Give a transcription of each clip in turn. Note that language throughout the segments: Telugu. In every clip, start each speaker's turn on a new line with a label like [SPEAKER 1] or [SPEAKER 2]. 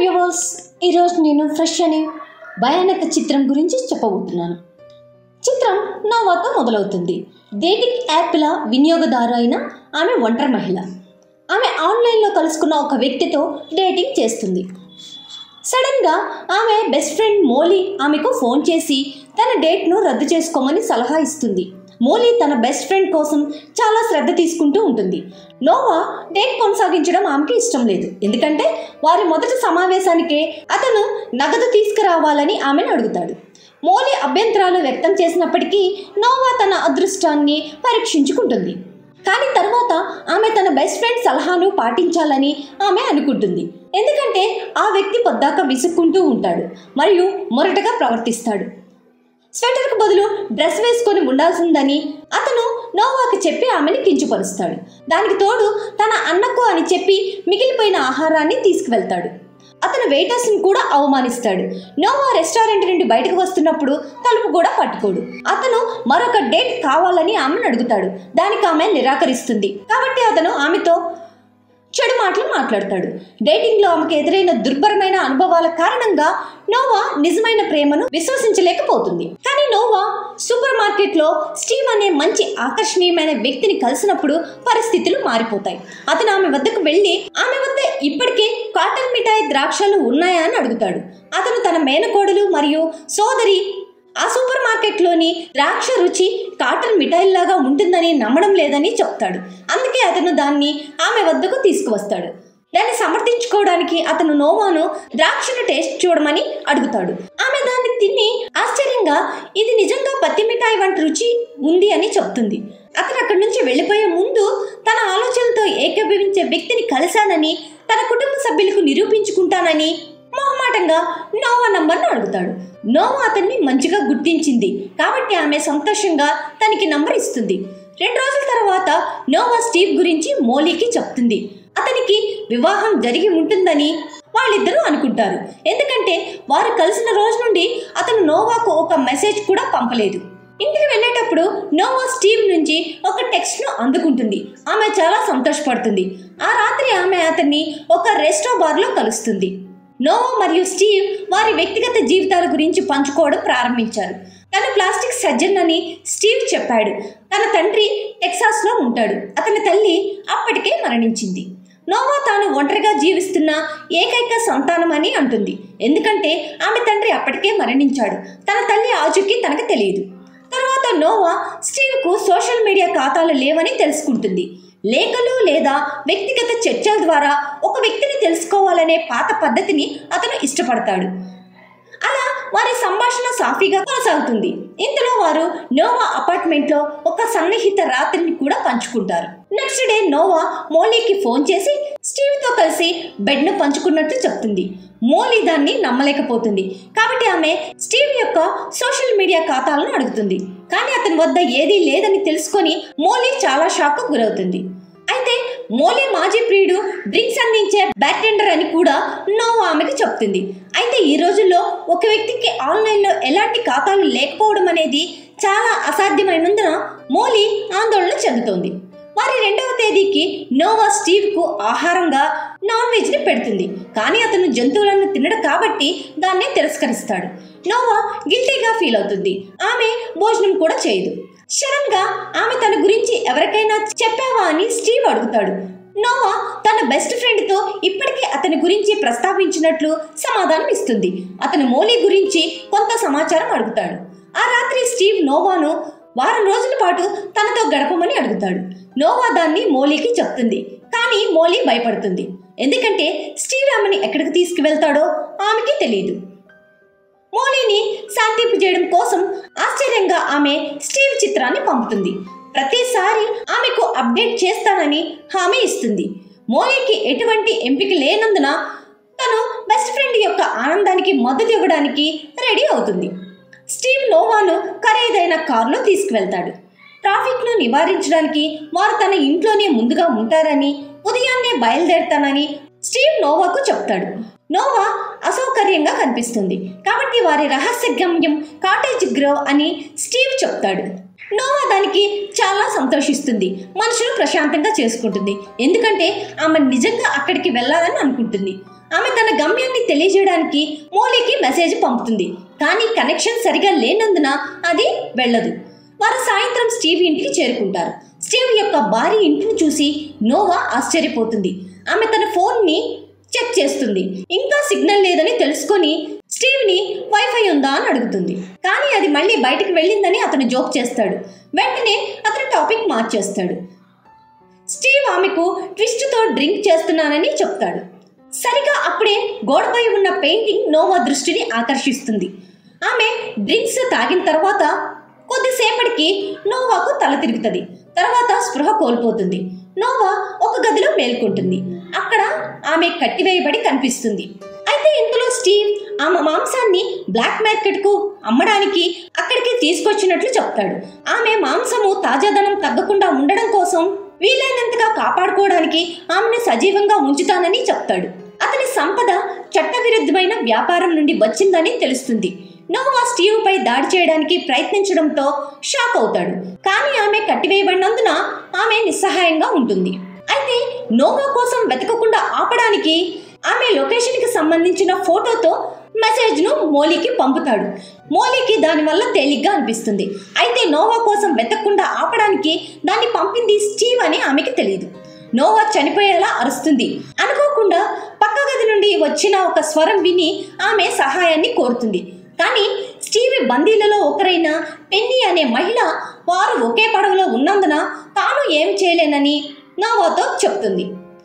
[SPEAKER 1] వ్యూవర్స్ ఈరోజు నేను ఫ్రెష్ అనే భయానక చిత్రం గురించి చెప్పబోతున్నాను చిత్రం నోవాతో మొదలవుతుంది డేటింగ్ యాప్ల వినియోగదారు అయిన ఆమె ఒంటరి మహిళ ఆమె ఆన్లైన్లో కలుసుకున్న ఒక వ్యక్తితో డేటింగ్ చేస్తుంది సడన్గా ఆమె బెస్ట్ ఫ్రెండ్ మోలీ ఆమెకు ఫోన్ చేసి తన డేట్ను రద్దు చేసుకోమని సలహా ఇస్తుంది మోలీ తన బెస్ట్ ఫ్రెండ్ కోసం చాలా శ్రద్ధ తీసుకుంటూ ఉంటుంది నోవా డేట్ కొనసాగించడం ఆమెకి ఇష్టం లేదు ఎందుకంటే వారి మొదటి సమావేశానికే అతను నగదు తీసుకురావాలని ఆమెను అడుగుతాడు మోలీ అభ్యంతరాలు వ్యక్తం చేసినప్పటికీ నోవా తన అదృష్టాన్ని పరీక్షించుకుంటుంది కానీ తర్వాత ఆమె తన బెస్ట్ ఫ్రెండ్ సలహాను పాటించాలని ఆమె అనుకుంటుంది ఎందుకంటే ఆ వ్యక్తి పొద్దాక విసుక్కుంటూ ఉంటాడు మరియు మొరటగా ప్రవర్తిస్తాడు స్వెటర్కు బదులు డ్రెస్ వేసుకొని ఉండాల్సిందని అతను నోవాకి చెప్పి ఆమెని కించుపరుస్తాడు దానికి తోడు తన అన్నకు అని చెప్పి మిగిలిపోయిన ఆహారాన్ని తీసుకువెళ్తాడు అతను వెయిటర్స్ని కూడా అవమానిస్తాడు నోవా రెస్టారెంట్ నుండి బయటకు వస్తున్నప్పుడు తలుపు కూడా పట్టుకోడు అతను మరొక డేట్ కావాలని ఆమెను అడుగుతాడు దానికి ఆమె నిరాకరిస్తుంది కాబట్టి అతను ఆమెతో చెడు మాటలు మాట్లాడతాడు డేటింగ్లో ఆమెకు ఎదురైన దుర్భరమైన అనుభవాల కారణంగా నోవా నిజమైన ప్రేమను విశ్వసించలేకపోతుంది కానీ నోవా సూపర్ మార్కెట్లో స్టీవ్ అనే మంచి ఆకర్షణీయమైన వ్యక్తిని కలిసినప్పుడు పరిస్థితులు మారిపోతాయి అతను ఆమె వద్దకు వెళ్ళి ఆమె వద్ద ఇప్పటికే కాటన్ మిఠాయి ద్రాక్షలు ఉన్నాయా అని అడుగుతాడు అతను తన మేనకోడలు మరియు సోదరి ఆ సూపర్ మార్కెట్లోని ద్రాక్ష రుచి కాటన్ మిఠాయిలాగా ఉంటుందని నమ్మడం లేదని చెప్తాడు అందుకే అతను దాన్ని ఆమె వద్దకు తీసుకువస్తాడు దాన్ని సమర్థించుకోవడానికి అతను నోవాను ద్రాక్షను టేస్ట్ చూడమని అడుగుతాడు ఆమె దాన్ని తిని ఆశ్చర్యంగా ఇది నిజంగా పత్తి మిఠాయి వంటి రుచి ఉంది అని చెప్తుంది అతను అక్కడి నుంచి వెళ్ళిపోయే ముందు తన ఆలోచనలతో ఏకీభవించే వ్యక్తిని కలిశానని తన కుటుంబ సభ్యులకు నిరూపించుకుంటానని మొహమాటంగా నోవా నంబర్ను అడుగుతాడు నోవా అతన్ని మంచిగా గుర్తించింది కాబట్టి ఆమె సంతోషంగా తనకి నంబర్ ఇస్తుంది రెండు రోజుల తర్వాత నోవా స్టీవ్ గురించి మోలీకి చెప్తుంది అతనికి వివాహం జరిగి ఉంటుందని వాళ్ళిద్దరూ అనుకుంటారు ఎందుకంటే వారు కలిసిన రోజు నుండి అతను నోవాకు ఒక మెసేజ్ కూడా పంపలేదు ఇంటికి వెళ్ళేటప్పుడు నోవా స్టీవ్ నుంచి ఒక టెక్స్ట్ను అందుకుంటుంది ఆమె చాలా సంతోషపడుతుంది ఆ రాత్రి ఆమె అతన్ని ఒక రెస్టో బార్లో కలుస్తుంది నోవా మరియు స్టీవ్ వారి వ్యక్తిగత జీవితాల గురించి పంచుకోవడం ప్రారంభించారు తను ప్లాస్టిక్ సర్జన్ అని స్టీవ్ చెప్పాడు తన తండ్రి టెక్సాస్లో ఉంటాడు అతని తల్లి అప్పటికే మరణించింది నోవా తాను ఒంటరిగా జీవిస్తున్న ఏకైక సంతానం అని అంటుంది ఎందుకంటే ఆమె తండ్రి అప్పటికే మరణించాడు తన తల్లి ఆచూకీ తనకు తెలియదు తర్వాత నోవా స్టీవ్కు సోషల్ మీడియా ఖాతాలు లేవని తెలుసుకుంటుంది లేఖలు లేదా వ్యక్తిగత చర్చల ద్వారా ఒక వ్యక్తిని తెలుసుకోవాలనే పాత పద్ధతిని అతను ఇష్టపడతాడు అలా వారి సంభాషణ సాఫీగా కొనసాగుతుంది ఇంతలో వారు నోవా అపార్ట్మెంట్లో ఒక సన్నిహిత రాత్రిని కూడా పంచుకుంటారు నెక్స్ట్ డే నోవా మోలీకి ఫోన్ చేసి స్టీవ్తో కలిసి బెడ్ను పంచుకున్నట్టు చెప్తుంది మోలీ దాన్ని నమ్మలేకపోతుంది కాబట్టి ఆమె స్టీవ్ యొక్క సోషల్ మీడియా ఖాతాలను అడుగుతుంది కానీ అతని వద్ద ఏదీ లేదని తెలుసుకొని మోలీ చాలా షాక్ గురవుతుంది అయితే మోలీ మాజీ ప్రియుడు డ్రింక్స్ అందించే బ్యాటెండర్ అని కూడా నోవా ఆమెకు చెప్తుంది అయితే ఈ రోజుల్లో ఒక వ్యక్తికి ఆన్లైన్లో ఎలాంటి ఖాతాలు లేకపోవడం అనేది చాలా అసాధ్యమైనందున మోలీ ఆందోళన చెందుతోంది వారి రెండవ తేదీకి నోవా స్టీవ్కు ఆహారంగా నాన్ వెజ్ని పెడుతుంది కానీ అతను జంతువులను తినడు కాబట్టి దాన్ని తిరస్కరిస్తాడు నోవా గిల్టీగా ఫీల్ అవుతుంది ఆమె భోజనం కూడా చేయదు సడన్ గా ఆమె తన గురించి ఎవరికైనా చెప్పావా అని స్టీవ్ అడుగుతాడు నోవా తన బెస్ట్ ఫ్రెండ్తో ఇప్పటికే అతని గురించి ప్రస్తావించినట్లు సమాధానం ఇస్తుంది అతను మోలీ గురించి కొంత సమాచారం అడుగుతాడు ఆ రాత్రి స్టీవ్ నోవాను వారం రోజుల పాటు తనతో గడపమని అడుగుతాడు నోవా దాన్ని మోలీకి చెప్తుంది కానీ మోలీ భయపడుతుంది ఎందుకంటే స్టీవ్ ఆమెని ఎక్కడికి తీసుకువెళ్తాడో ఆమెకి తెలియదు మోలీని శాంతింపు చేయడం కోసం ఆశ్చర్యంగా ఆమె స్టీవ్ చిత్రాన్ని పంపుతుంది ప్రతిసారి ఆమెకు అప్డేట్ చేస్తానని హామీ ఇస్తుంది మోలీకి ఎటువంటి ఎంపిక లేనందున తను బెస్ట్ ఫ్రెండ్ యొక్క ఆనందానికి మద్దతు ఇవ్వడానికి రెడీ అవుతుంది స్టీవ్ నోవాను ఖరీదైన కారులో తీసుకువెళ్తాడు ట్రాఫిక్ను నివారించడానికి వారు తన ఇంట్లోనే ముందుగా ఉంటారని ఉదయాన్నే బయలుదేరుతానని స్టీవ్ నోవాకు చెప్తాడు నోవా అసౌకర్యంగా కనిపిస్తుంది కాబట్టి వారి రహస్య గమ్యం కాటేజ్ గ్రోవ్ అని స్టీవ్ చెప్తాడు నోవా దానికి చాలా సంతోషిస్తుంది మనసును ప్రశాంతంగా చేసుకుంటుంది ఎందుకంటే ఆమె నిజంగా అక్కడికి వెళ్ళాలని అనుకుంటుంది ఆమె తన గమ్యాన్ని తెలియజేయడానికి మోలీకి మెసేజ్ పంపుతుంది కానీ కనెక్షన్ సరిగా లేనందున అది వెళ్ళదు వారు సాయంత్రం స్టీవ్ ఇంటికి చేరుకుంటారు స్టీవ్ యొక్క భారీ ఇంటిని చూసి నోవా ఆశ్చర్యపోతుంది ఆమె తన ఫోన్ని చెక్ చేస్తుంది ఇంకా సిగ్నల్ లేదని తెలుసుకొని స్టీవ్ని వైఫై ఉందా అని అడుగుతుంది కానీ అది మళ్ళీ బయటికి వెళ్ళిందని అతను జోక్ చేస్తాడు వెంటనే అతను టాపిక్ మార్చేస్తాడు స్టీవ్ ఆమెకు ట్విస్ట్తో డ్రింక్ చేస్తున్నానని చెప్తాడు సరిగా అప్పుడే గోడపై ఉన్న పెయింటింగ్ నోవా దృష్టిని ఆకర్షిస్తుంది ఆమె డ్రింక్స్ తాగిన తర్వాత కొద్దిసేపటికి నోవాకు తల తిరుగుతుంది తర్వాత స్పృహ కోల్పోతుంది నోవా ఒక గదిలో మేల్కొంటుంది అక్కడ ఆమె కట్టివేయబడి కనిపిస్తుంది అయితే ఇంతలో స్టీవ్ ఆమె మాంసాన్ని బ్లాక్ మార్కెట్కు అమ్మడానికి అక్కడికి తీసుకొచ్చినట్లు చెప్తాడు ఆమె మాంసము తాజాదనం తగ్గకుండా ఉండడం కోసం వీలైనంతగా కాపాడుకోవడానికి ఆమెను సజీవంగా ఉంచుతానని చెప్తాడు అతని సంపద చట్టవిరుద్ధమైన వ్యాపారం నుండి వచ్చిందని తెలుస్తుంది నోవా స్టీవ్ పై దాడి చేయడానికి ప్రయత్నించడంతో షాక్ అవుతాడు కానీ ఆమె కట్టివేయబడినందున ఆమె నిస్సహాయంగా ఉంటుంది అయితే నోవా కోసం వెతకకుండా ఆపడానికి ఆమె లొకేషన్కి సంబంధించిన ఫోటోతో మెసేజ్ను మోలీకి పంపుతాడు మోలీకి దానివల్ల తేలిగ్గా అనిపిస్తుంది అయితే నోవా కోసం వెతకకుండా ఆపడానికి దాన్ని పంపింది స్టీవ్ అని ఆమెకి తెలియదు నోవా చనిపోయేలా అరుస్తుంది అనుకోకుండా పక్క గది నుండి వచ్చిన ఒక స్వరం విని ఆమె సహాయాన్ని కోరుతుంది కానీ స్టీవ్ బందీలలో ఒకరైన పెన్నీ అనే మహిళ వారు ఒకే పడవలో ఉన్నందున తాను ఏం చేయలేనని నోవాతో చెప్తుంది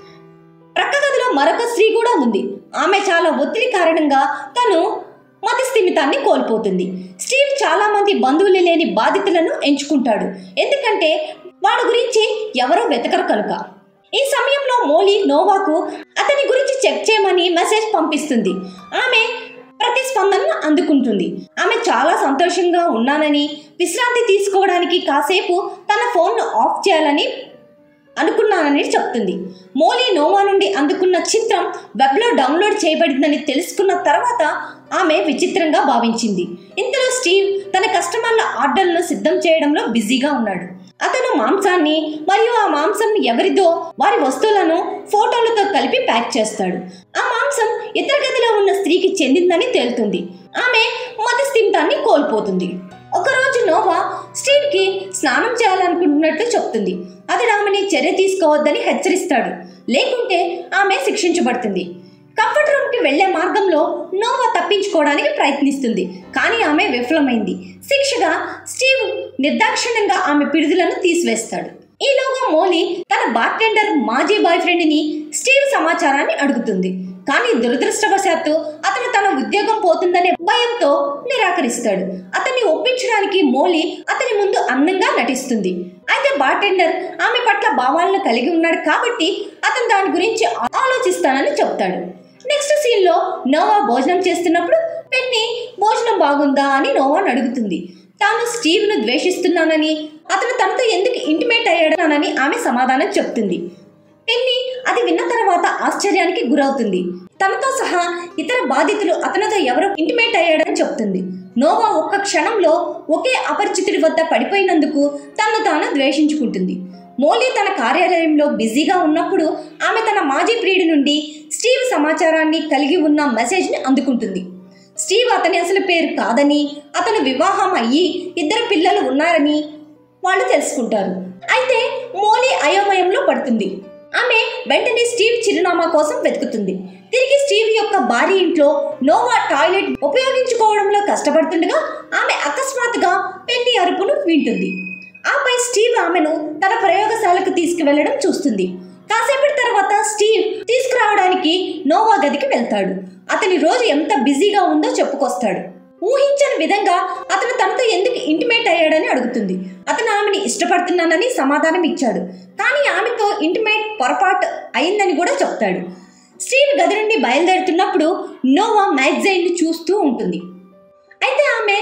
[SPEAKER 1] ప్రక్క గదిలో మరొక స్త్రీ కూడా ఉంది ఆమె చాలా ఒత్తిడి కారణంగా తను మతిస్థిమితాన్ని కోల్పోతుంది స్టీవ్ చాలా మంది బంధువులు లేని బాధితులను ఎంచుకుంటాడు ఎందుకంటే వాళ్ళ గురించి ఎవరో వెతకరు కనుక ఈ సమయంలో మోలీ నోవాకు అతని గురించి చెక్ చేయమని మెసేజ్ పంపిస్తుంది ఆమె ప్రతిస్పందనను అందుకుంటుంది ఆమె చాలా సంతోషంగా ఉన్నానని విశ్రాంతి తీసుకోవడానికి కాసేపు తన ఫోన్ను ఆఫ్ చేయాలని అనుకున్నానని చెప్తుంది మోలీ నోవా నుండి అందుకున్న చిత్రం వెబ్లో డౌన్లోడ్ చేయబడిందని తెలుసుకున్న తర్వాత ఆమె విచిత్రంగా భావించింది ఇంతలో స్టీవ్ తన కస్టమర్ల ఆర్డర్లను సిద్ధం చేయడంలో బిజీగా ఉన్నాడు అతను మాంసాన్ని మరియు ఆ మాంసం ఎవరిదో వారి వస్తువులను ఫోటోలతో కలిపి ప్యాక్ చేస్తాడు ఆ మాంసం ఇతర గదిలో ఉన్న స్త్రీకి చెందిందని తేలుతుంది ఆమె మతస్థిమితాన్ని కోల్పోతుంది ఒకరోజు నోవా స్టీవ్కి స్నానం చేయాలనుకుంటున్నట్టు చెప్తుంది అతడు ఆమెని చర్య తీసుకోవద్దని హెచ్చరిస్తాడు లేకుంటే ఆమె శిక్షించబడుతుంది కంఫర్ట్ రూమ్కి వెళ్లే మార్గంలో నోవా తప్పించుకోవడానికి ప్రయత్నిస్తుంది కానీ ఆమె విఫలమైంది శిక్షగా స్టీవ్ నిర్దాక్షిణ్యంగా ఆమె పిడుదలను తీసివేస్తాడు ఈలోగా మోలీ తన బార్టెండర్ మాజీ బాయ్ ఫ్రెండ్ని స్టీవ్ సమాచారాన్ని అడుగుతుంది కానీ దురదృష్టవశాత్తు అతను తన ఉద్యోగం పోతుందనే భయంతో నిరాకరిస్తాడు అతన్ని ఒప్పించడానికి మోలీ అతని ముందు అందంగా నటిస్తుంది అయితే బార్టెండర్ ఆమె పట్ల భావాలను కలిగి ఉన్నాడు కాబట్టి అతను దాని గురించి ఆలోచిస్తానని చెప్తాడు నెక్స్ట్ సీన్ లో నోవా భోజనం చేస్తున్నప్పుడు పెన్ని భోజనం బాగుందా అని నోవాని అడుగుతుంది తాను స్టీవ్ ను ద్వేషిస్తున్నానని అతను తనతో ఎందుకు ఇంటిమేట్ అయ్యాడనని ఆమె సమాధానం చెప్తుంది పెన్ని అది విన్న తర్వాత ఆశ్చర్యానికి గురవుతుంది తనతో సహా ఇతర బాధితులు అతనితో ఎవరో ఇంటిమేట్ అయ్యాడని చెప్తుంది నోవా ఒక్క క్షణంలో ఒకే అపరిచితుడి వద్ద పడిపోయినందుకు తనను తాను ద్వేషించుకుంటుంది మోలీ తన కార్యాలయంలో బిజీగా ఉన్నప్పుడు ఆమె తన మాజీ ప్రియుడి నుండి స్టీవ్ సమాచారాన్ని కలిగి ఉన్న మెసేజ్ని అందుకుంటుంది స్టీవ్ అతని అసలు పేరు కాదని అతను వివాహం అయ్యి ఇద్దరు పిల్లలు ఉన్నారని వాళ్ళు తెలుసుకుంటారు అయితే మోలీ అయోమయంలో పడుతుంది ఆమె వెంటనే స్టీవ్ చిరునామా కోసం వెతుకుతుంది తిరిగి స్టీవ్ యొక్క భారీ ఇంట్లో నోవా టాయిలెట్ ఉపయోగించుకోవడంలో కష్టపడుతుండగా ఆమె అకస్మాత్తుగా పెళ్లి అరుపును వింటుంది ఆపై స్టీవ్ ఆమెను తన ప్రయోగశాలకు తీసుకువెళ్లడం చూస్తుంది కాసేపటి తర్వాత స్టీవ్ తీసుకురావడానికి నోవా గదికి వెళ్తాడు అతని రోజు ఎంత బిజీగా ఉందో చెప్పుకొస్తాడు ఊహించని విధంగా అతను తనతో ఎందుకు ఇంటిమేట్ అయ్యాడని అడుగుతుంది అతను ఆమెని ఇష్టపడుతున్నానని సమాధానం ఇచ్చాడు కానీ ఆమెతో ఇంటిమేట్ పొరపాటు అయిందని కూడా చెప్తాడు స్టీవ్ గది నుండి బయలుదేరుతున్నప్పుడు నోవా మ్యాగజైన్ను చూస్తూ ఉంటుంది అయితే ఆమె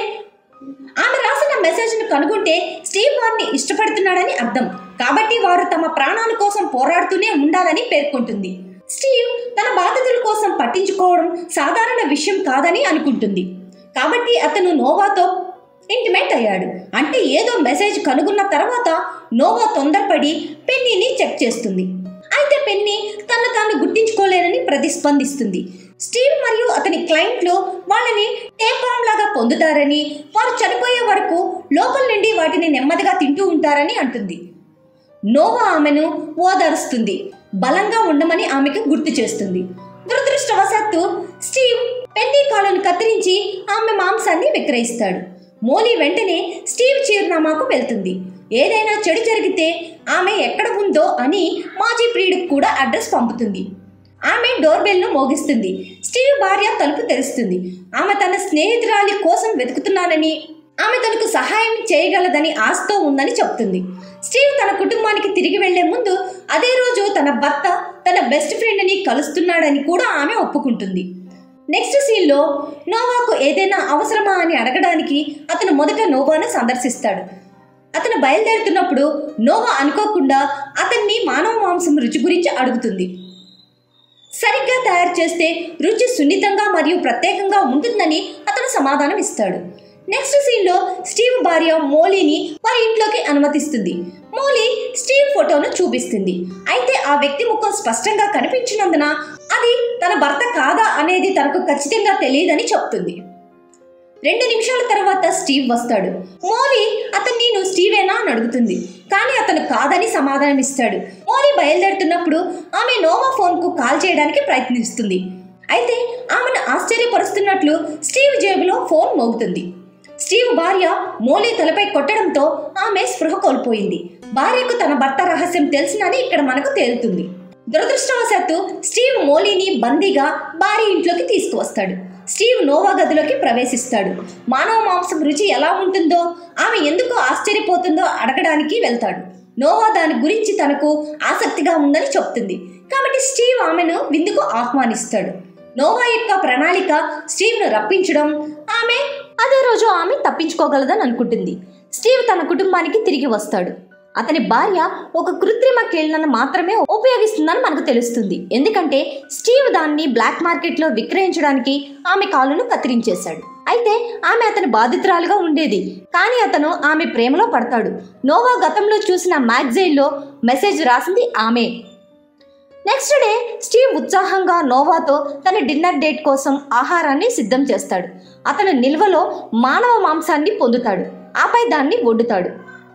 [SPEAKER 1] ఆమె రాసిన మెసేజ్ను కనుగొంటే స్టీవ్ వారిని ఇష్టపడుతున్నాడని అర్థం కాబట్టి వారు తమ ప్రాణాల కోసం పోరాడుతూనే ఉండాలని పేర్కొంటుంది స్టీవ్ తన బాధితుల కోసం పట్టించుకోవడం సాధారణ విషయం కాదని అనుకుంటుంది కాబట్టి అతను నోవాతో ఇంటిమేట్ అయ్యాడు అంటే ఏదో మెసేజ్ కనుగొన్న తర్వాత నోవా తొందరపడి పెన్నీని చెక్ చేస్తుంది అయితే పెన్ని తను తాను గుర్తించుకోలేనని ప్రతిస్పందిస్తుంది స్టీవ్ మరియు అతని క్లయింట్లు వాళ్ళని టేపామ్ లాగా పొందుతారని వారు చనిపోయే వరకు లోపల నుండి వాటిని నెమ్మదిగా తింటూ ఉంటారని అంటుంది నోవా ఆమెను ఓదారుస్తుంది బలంగా ఉండమని ఆమెకు గుర్తు చేస్తుంది దురదృష్టవశాత్తు స్టీవ్ పెన్నీ కాళ్ళను కత్తిరించి ఆమె మాంసాన్ని విక్రయిస్తాడు మోలీ వెంటనే స్టీవ్ చిరునామాకు వెళ్తుంది ఏదైనా చెడు జరిగితే ఆమె ఎక్కడ ఉందో అని మాజీ ప్రియుడికి కూడా అడ్రస్ పంపుతుంది ఆమె డోర్ బెల్ను మోగిస్తుంది స్టీవ్ భార్య తలుపు తెరుస్తుంది ఆమె తన స్నేహితురాలి కోసం వెతుకుతున్నానని ఆమె తనకు సహాయం చేయగలదని ఆశతో ఉందని చెప్తుంది స్టీవ్ తన కుటుంబానికి తిరిగి వెళ్లే ముందు అదే రోజు తన భర్త తన బెస్ట్ ఫ్రెండ్ని కలుస్తున్నాడని కూడా ఆమె ఒప్పుకుంటుంది నెక్స్ట్ సీన్లో నోవాకు ఏదైనా అవసరమా అని అడగడానికి అతను మొదట నోవాను సందర్శిస్తాడు అతను బయలుదేరుతున్నప్పుడు నోవా అనుకోకుండా అతన్ని మానవ మాంసం రుచి గురించి అడుగుతుంది సరిగ్గా తయారు చేస్తే రుచి సున్నితంగా మరియు ప్రత్యేకంగా ఉంటుందని అతను సమాధానం ఇస్తాడు నెక్స్ట్ సీన్లో స్టీవ్ భార్య మోలీని వారి ఇంట్లోకి అనుమతిస్తుంది మోలీ స్టీవ్ ఫోటోను చూపిస్తుంది అయితే ఆ వ్యక్తి ముఖం స్పష్టంగా కనిపించినందున అది తన భర్త కాదా అనేది తనకు ఖచ్చితంగా తెలియదని చెప్తుంది రెండు నిమిషాల తర్వాత స్టీవ్ వస్తాడు మోలీ అతన్ని నువ్వు స్టీవేనా అని అడుగుతుంది కానీ అతను కాదని సమాధానం ఇస్తాడు మోలీ బయలుదేరుతున్నప్పుడు ఆమె నోవా ఫోన్కు కాల్ చేయడానికి ప్రయత్నిస్తుంది అయితే ఆమెను ఆశ్చర్యపరుస్తున్నట్లు స్టీవ్ జేబులో ఫోన్ మోగుతుంది స్టీవ్ భార్య మోలీ తలపై కొట్టడంతో ఆమె స్పృహ కోల్పోయింది భార్యకు తన భర్త రహస్యం తెలిసినని ఇక్కడ మనకు తేలుతుంది దురదృష్టవశాత్తు స్టీవ్ మోలీని బందీగా భార్య ఇంట్లోకి తీసుకువస్తాడు స్టీవ్ నోవా గదిలోకి ప్రవేశిస్తాడు మానవ మాంసం రుచి ఎలా ఉంటుందో ఆమె ఎందుకు ఆశ్చర్యపోతుందో అడగడానికి వెళ్తాడు నోవా దాని గురించి తనకు ఆసక్తిగా ఉందని చెప్తుంది కాబట్టి స్టీవ్ ఆమెను విందుకు ఆహ్వానిస్తాడు నోవా యొక్క ప్రణాళిక స్టీవ్ను రప్పించడం ఆమె అదే రోజు ఆమె తప్పించుకోగలదని అనుకుంటుంది స్టీవ్ తన కుటుంబానికి తిరిగి వస్తాడు అతని భార్య ఒక కృత్రిమ కేళ్లను మాత్రమే ఉపయోగిస్తుందని మనకు తెలుస్తుంది ఎందుకంటే స్టీవ్ దాన్ని బ్లాక్ మార్కెట్లో విక్రయించడానికి ఆమె కాలును కత్తిరించేశాడు అయితే ఆమె అతని బాధితురాలుగా ఉండేది కానీ అతను ఆమె ప్రేమలో పడతాడు నోవా గతంలో చూసిన మ్యాగజైన్లో మెసేజ్ రాసింది ఆమె నెక్స్ట్ డే స్టీవ్ ఉత్సాహంగా నోవాతో తన డిన్నర్ డేట్ కోసం ఆహారాన్ని సిద్ధం చేస్తాడు అతను నిల్వలో మానవ మాంసాన్ని పొందుతాడు ఆపై దాన్ని వండుతాడు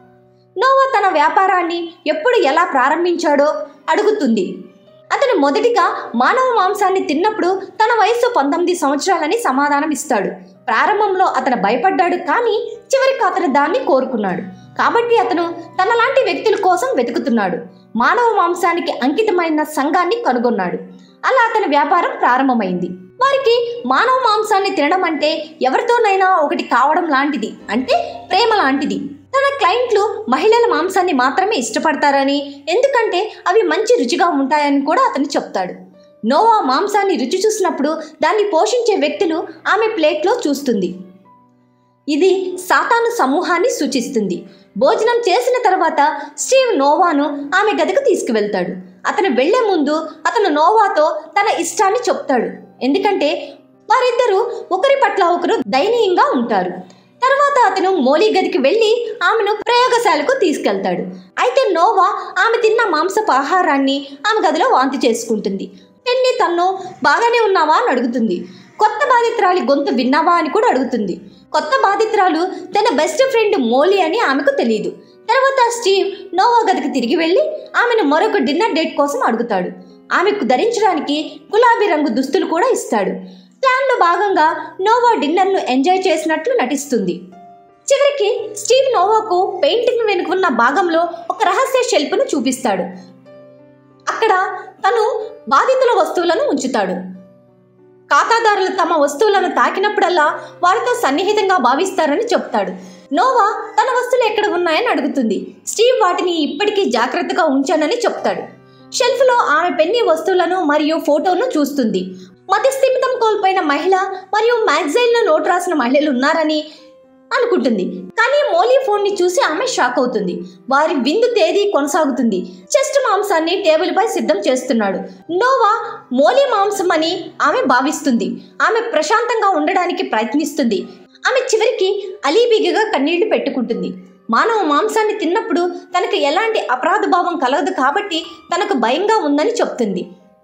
[SPEAKER 1] నోవా తన వ్యాపారాన్ని ఎప్పుడు ఎలా ప్రారంభించాడో అడుగుతుంది అతను మొదటిగా మానవ మాంసాన్ని తిన్నప్పుడు తన వయస్సు పంతొమ్మిది సంవత్సరాలని సమాధానం ఇస్తాడు ప్రారంభంలో అతను భయపడ్డాడు కానీ చివరికి అతను దాన్ని కోరుకున్నాడు కాబట్టి అతను తనలాంటి వ్యక్తుల కోసం వెతుకుతున్నాడు మానవ మాంసానికి అంకితమైన సంఘాన్ని కనుగొన్నాడు అలా అతని వ్యాపారం ప్రారంభమైంది వారికి మానవ మాంసాన్ని తినడం అంటే ఎవరితోనైనా ఒకటి కావడం లాంటిది అంటే ప్రేమ లాంటిది తన క్లయింట్లు మహిళల మాంసాన్ని మాత్రమే ఇష్టపడతారని ఎందుకంటే అవి మంచి రుచిగా ఉంటాయని కూడా అతను చెప్తాడు నోవా మాంసాన్ని రుచి చూసినప్పుడు దాన్ని పోషించే వ్యక్తులు ఆమె ప్లేట్లో చూస్తుంది ఇది సాతాను సమూహాన్ని సూచిస్తుంది భోజనం చేసిన తర్వాత స్టీవ్ నోవాను ఆమె గదికి తీసుకువెళ్తాడు అతను వెళ్లే ముందు అతను నోవాతో తన ఇష్టాన్ని చెప్తాడు ఎందుకంటే వారిద్దరూ ఒకరి పట్ల ఒకరు దయనీయంగా ఉంటారు తర్వాత అతను మోలీ గదికి వెళ్ళి ఆమెను ప్రయోగశాలకు తీసుకెళ్తాడు అయితే నోవా ఆమె తిన్న మాంసపు ఆహారాన్ని ఆమె గదిలో వాంతి చేసుకుంటుంది పెన్ని తన్ను బాగానే ఉన్నావా అని అడుగుతుంది కొత్త బాధితురాలి గొంతు విన్నావా అని కూడా అడుగుతుంది కొత్త బాధితురాలు తన బెస్ట్ ఫ్రెండ్ మోలీ అని ఆమెకు తెలియదు తర్వాత స్టీవ్ నోవా గదికి తిరిగి వెళ్ళి ఆమెను మరొక డిన్నర్ డేట్ కోసం అడుగుతాడు ఆమెకు ధరించడానికి గులాబీ రంగు దుస్తులు కూడా ఇస్తాడు ప్లాన్లో భాగంగా నోవా డిన్నర్ను ఎంజాయ్ చేసినట్లు నటిస్తుంది చివరికి స్టీవ్ నోవాకు పెయింటింగ్ వెనుకున్న భాగంలో ఒక రహస్య షెల్ఫ్ను చూపిస్తాడు అక్కడ తను బాధితుల వస్తువులను ఉంచుతాడు ఖాతాదారులు తమ వస్తువులను తాకినప్పుడల్లా వారితో సన్నిహితంగా భావిస్తారని చెప్తాడు నోవా తన వస్తువులు ఎక్కడ ఉన్నాయని అడుగుతుంది స్టీవ్ వాటిని ఇప్పటికీ జాగ్రత్తగా ఉంచానని చెప్తాడు షెల్ఫ్లో ఆమె పెన్ని వస్తువులను మరియు ఫోటోను చూస్తుంది మతిస్థిమితం కోల్పోయిన మహిళ మరియు మ్యాగజైన్లో నోట్ రాసిన మహిళలు ఉన్నారని అనుకుంటుంది కానీ మోలీ ఫోన్ని చూసి ఆమె షాక్ అవుతుంది వారి విందు తేదీ కొనసాగుతుంది చెస్ట్ మాంసాన్ని టేబుల్ పై సిద్ధం చేస్తున్నాడు నోవా మోలీ మాంసం అని ఆమె భావిస్తుంది ఆమె ప్రశాంతంగా ఉండడానికి ప్రయత్నిస్తుంది ఆమె చివరికి అలీబిగిగా కన్నీళ్లు పెట్టుకుంటుంది మానవ మాంసాన్ని తిన్నప్పుడు తనకు ఎలాంటి అపరాధ భావం కలగదు కాబట్టి తనకు భయంగా ఉందని చెప్తుంది డిఫరెంట్గా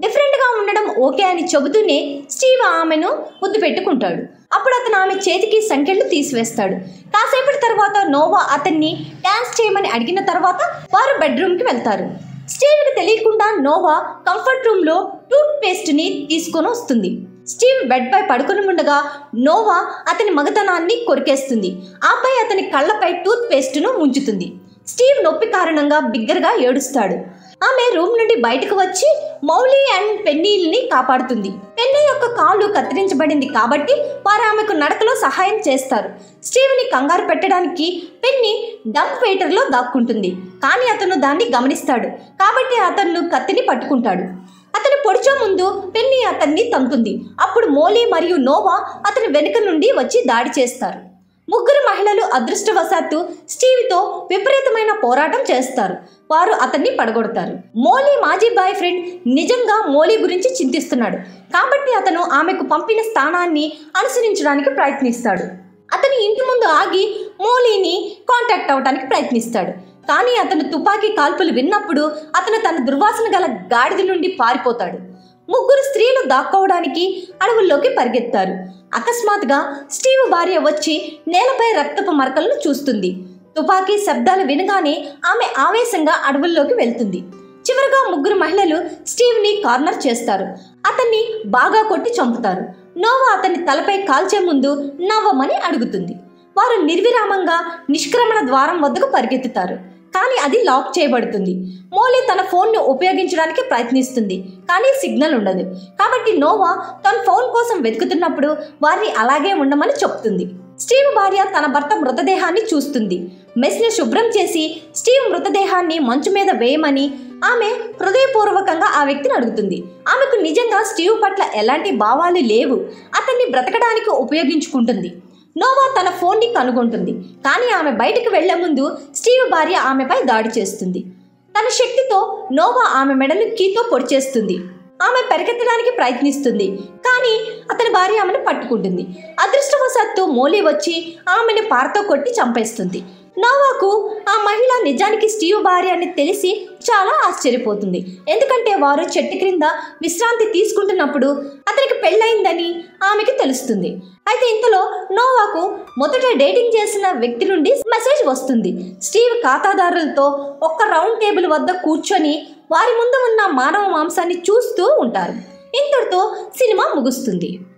[SPEAKER 1] ఉండడం ఓకే అని చెబుతూనే స్టీవ్ ఆమెను ముద్దు పెట్టుకుంటాడు అప్పుడు అతను ఆమె చేతికి సంకెళ్ళు తీసివేస్తాడు కాసేపటి తర్వాత నోవా అతన్ని డాన్స్ చేయమని అడిగిన తర్వాత వారు బెడ్రూమ్కి వెళ్తారు స్టీవ్కి తెలియకుండా నోవా కంఫర్ట్ రూమ్లో టూత్ పేస్ట్ని తీసుకొని వస్తుంది స్టీవ్ బెడ్పై పడుకుని ఉండగా నోవా అతని మగతనాన్ని కొరికేస్తుంది ఆపై అతని కళ్ళపై టూత్ పేస్ట్ను ఉంచుతుంది స్టీవ్ నొప్పి కారణంగా బిగ్గరగా ఏడుస్తాడు ఆమె రూమ్ నుండి బయటకు వచ్చి మౌలి అండ్ పెన్నీల్ని కాపాడుతుంది పెన్నీ యొక్క కాలు కత్తిరించబడింది కాబట్టి వారు ఆమెకు నడకలో సహాయం చేస్తారు స్టీవ్ని కంగారు పెట్టడానికి పెన్నీ డంప్ వెయిటర్లో దాక్కుంటుంది కానీ అతను దాన్ని గమనిస్తాడు కాబట్టి అతను కత్తిని పట్టుకుంటాడు అతను పొడిచే ముందు పెన్నీ అతన్ని తంతుంది అప్పుడు మోలీ మరియు నోవా అతని వెనుక నుండి వచ్చి దాడి చేస్తారు ముగ్గురు మహిళలు అదృష్టవశాత్తు స్టీవ్తో విపరీతమైన పోరాటం చేస్తారు వారు అతన్ని పడగొడతారు మోలీ మాజీ బాయ్ ఫ్రెండ్ నిజంగా మోలీ గురించి చింతిస్తున్నాడు కాబట్టి అతను ఆమెకు పంపిన స్థానాన్ని అనుసరించడానికి ప్రయత్నిస్తాడు అతని ఇంటి ముందు ఆగి మోలీని కాంటాక్ట్ అవడానికి ప్రయత్నిస్తాడు కానీ అతను తుపాకీ కాల్పులు విన్నప్పుడు అతను తన దుర్వాసన గల గాడిద నుండి పారిపోతాడు ముగ్గురు స్త్రీలు దాక్కోవడానికి అడవుల్లోకి పరిగెత్తారు అకస్మాత్తుగా స్టీవ్ భార్య వచ్చి నేలపై రక్తపు మరకలను చూస్తుంది తుపాకీ శబ్దాలు వినగానే ఆమె ఆవేశంగా అడవుల్లోకి వెళ్తుంది చివరగా ముగ్గురు మహిళలు స్టీవ్ని కార్నర్ చేస్తారు అతన్ని బాగా కొట్టి చంపుతారు నోవా అతని తలపై కాల్చే ముందు నవ్వమని అడుగుతుంది వారు నిర్విరామంగా నిష్క్రమణ ద్వారం వద్దకు పరిగెత్తుతారు కానీ అది లాక్ చేయబడుతుంది మోలీ తన ఫోన్ను ఉపయోగించడానికి ప్రయత్నిస్తుంది కానీ సిగ్నల్ ఉండదు కాబట్టి నోవా తన ఫోన్ కోసం వెతుకుతున్నప్పుడు వారిని అలాగే ఉండమని చెప్తుంది స్టీవ్ భార్య తన భర్త మృతదేహాన్ని చూస్తుంది మెస్ని శుభ్రం చేసి స్టీవ్ మృతదేహాన్ని మంచు మీద వేయమని ఆమె హృదయపూర్వకంగా ఆ వ్యక్తిని అడుగుతుంది ఆమెకు నిజంగా స్టీవ్ పట్ల ఎలాంటి భావాలు లేవు అతన్ని బ్రతకడానికి ఉపయోగించుకుంటుంది నోవా తన ఫోన్ని కనుగొంటుంది కానీ ఆమె బయటకు వెళ్లే ముందు స్టీవ్ భార్య ఆమెపై దాడి చేస్తుంది తన శక్తితో నోవా ఆమె మెడను కీతో పొడిచేస్తుంది ఆమె పరిగెత్తడానికి ప్రయత్నిస్తుంది కానీ అతని భార్య ఆమెను పట్టుకుంటుంది అదృష్టవశాత్తు మోలీ వచ్చి ఆమెను పారతో కొట్టి చంపేస్తుంది నోవాకు ఆ మహిళ నిజానికి స్టీవ్ భార్య అని తెలిసి చాలా ఆశ్చర్యపోతుంది ఎందుకంటే వారు చెట్టు క్రింద విశ్రాంతి తీసుకుంటున్నప్పుడు అతనికి పెళ్ళయిందని ఆమెకి తెలుస్తుంది అయితే ఇంతలో నోవాకు మొదట డేటింగ్ చేసిన వ్యక్తి నుండి మెసేజ్ వస్తుంది స్టీవ్ ఖాతాదారులతో ఒక్క రౌండ్ టేబుల్ వద్ద కూర్చొని వారి ముందు ఉన్న మానవ మాంసాన్ని చూస్తూ ఉంటారు ఇంతటితో సినిమా ముగుస్తుంది